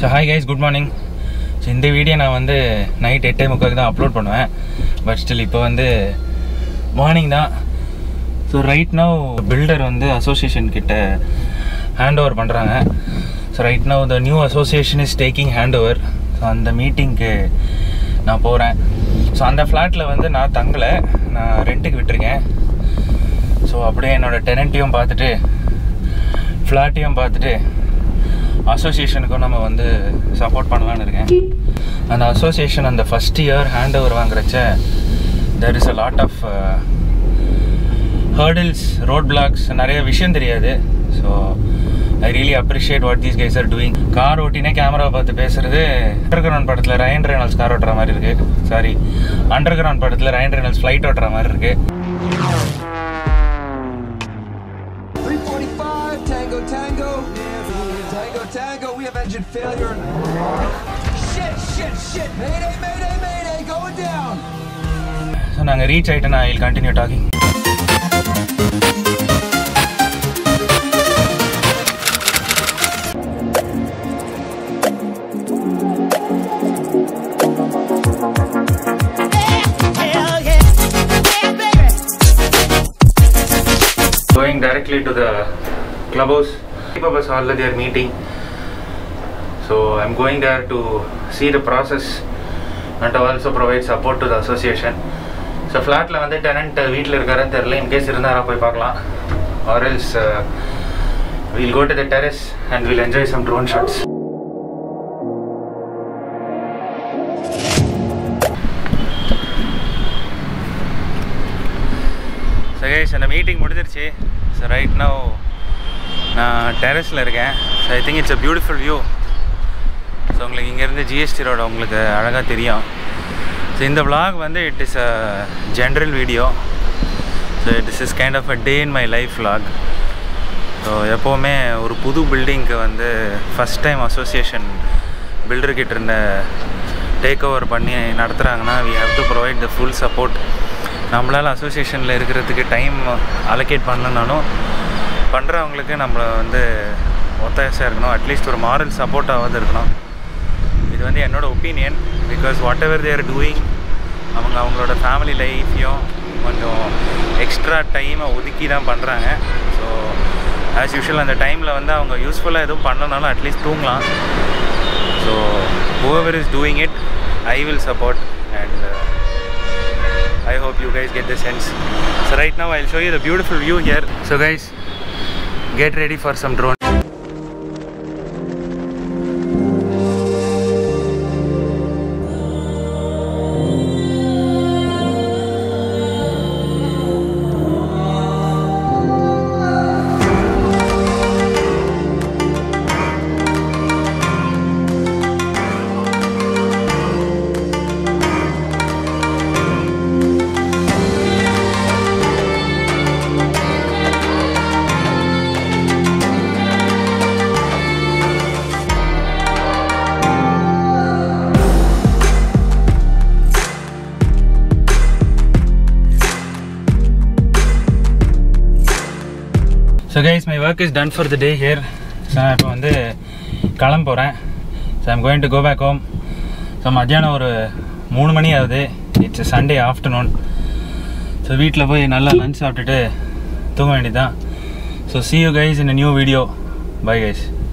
So hi guys good morning so இந்த video நான் வந்து நைட் எட்டே முக்காக்கு தான் அப்லோட் பண்ணுவேன் பட் ஸ்டில் இப்போ வந்து மார்னிங் தான் ஸோ ரைட் நவ் பில்டர் வந்து அசோசியேஷன் கிட்ட ஹேண்ட் ஓவர் பண்ணுறாங்க so right now the new association is taking hand over so அந்த மீட்டிங்க்கு நான் போகிறேன் ஸோ அந்த ஃப்ளாட்டில் வந்து நான் தங்கலை நான் ரெண்ட்டுக்கு விட்டுருக்கேன் ஸோ அப்படியே என்னோடய டெனண்ட்டையும் பார்த்துட்டு ஃப்ளாட்டையும் பார்த்துட்டு அசோசியேஷனுக்கும் நம்ம வந்து சப்போர்ட் பண்ணலான்னு இருக்கேன் அந்த அசோசியேஷன் அந்த ஃபஸ்ட் இயர் ஹேண்ட் ஓவர் வாங்குறச்ச there is a lot of hurdles road blocks நிறைய விஷயம் தெரியாது so I really appreciate what these guys are doing car ஓட்டினே கேமரா பார்த்து பேசுறது அண்டர் கிரவுண்ட் படத்தில் ரயன் ரெனால்ஸ் கார் ஓட்டுற மாதிரி இருக்கு சாரி அண்டர் கிரவுண்ட் படத்தில் ரயன் ரெனால்ஸ் ஃப்ளைட் ஓட்டுற மாதிரி இருக்கு 345, Tango, Tango. Tango, Tango, we have engine failure. Shit, shit, shit. Mayday, mayday, mayday, going down. So நாங்கள் ரீச் ஆகிட்டேன் நான் will continue talking Hell yeah. Yeah, baby. going directly to the clubhouse. Purpose hall they are meeting. So I'm going there to see the process and to also provide support to the association. So ஃப்ளாட்டில் வந்து tenant வீட்டில் இருக்காருன்னு தெரில in case இருந்தாரா போய் பார்க்கலாம் or else will go to the terrace and will enjoy some drone shots so guys அந்த meeting முடிஞ்சிருச்சு ஸோ ரைட் நோ நான் டெரஸில் இருக்கேன் so I think it's a beautiful view so உங்களுக்கு இங்கேருந்து ஜிஎஸ்டி ரோட உங்களுக்கு அழகாக தெரியும் ஸோ இந்த vlog வந்து it is a general video so it is is kind of a day in my life vlog so எப்போவுமே ஒரு புது பில்டிங்க்கு வந்து ஃபஸ்ட் டைம் அசோசியேஷன் பில்டர்கிட்ட இருந்த டேக் ஓவர் பண்ணி நடத்துகிறாங்கன்னா we have to provide the full support நம்மளால் அசோசியேஷனில் இருக்கிறதுக்கு டைம் அலோகேட் பண்ணனாலும் பண்ணுறவங்களுக்கு நம்மளை வந்து ஒத்தாசையாக இருக்கணும் அட்லீஸ்ட் ஒரு மாரல் சப்போர்ட்டாவது இருக்கணும் இது வந்து என்னோட opinion because whatever they're doing அவங்க அவங்களோட ஃபேமிலி லைஃப்பையும் கொஞ்சம் எக்ஸ்ட்ரா டைமை ஒதுக்கி தான் பண்ணுறாங்க ஸோ ஆஸ் யூஷுவல் அந்த டைமில் வந்து அவங்க யூஸ்ஃபுல்லாக எதுவும் பண்ணனாலும் அட்லீஸ்ட் தூங்கலாம் so whoever is doing it i will support and uh, i hope you guys get the sense so right now i'll show you the beautiful view here so guys get ready for some drone so guys my work is done for the day here so நான் இப்போ வந்து கிளம்ப போகிறேன் so I'm going to go back home so மத்தியானம் ஒரு மூணு மணி ஆகுது it's Sunday afternoon so வீட்டில் போய் நல்லா லஞ்ச் சாப்பிட்டுட்டு தூங்க வேண்டியதுதான் so see you guys in a new video bye guys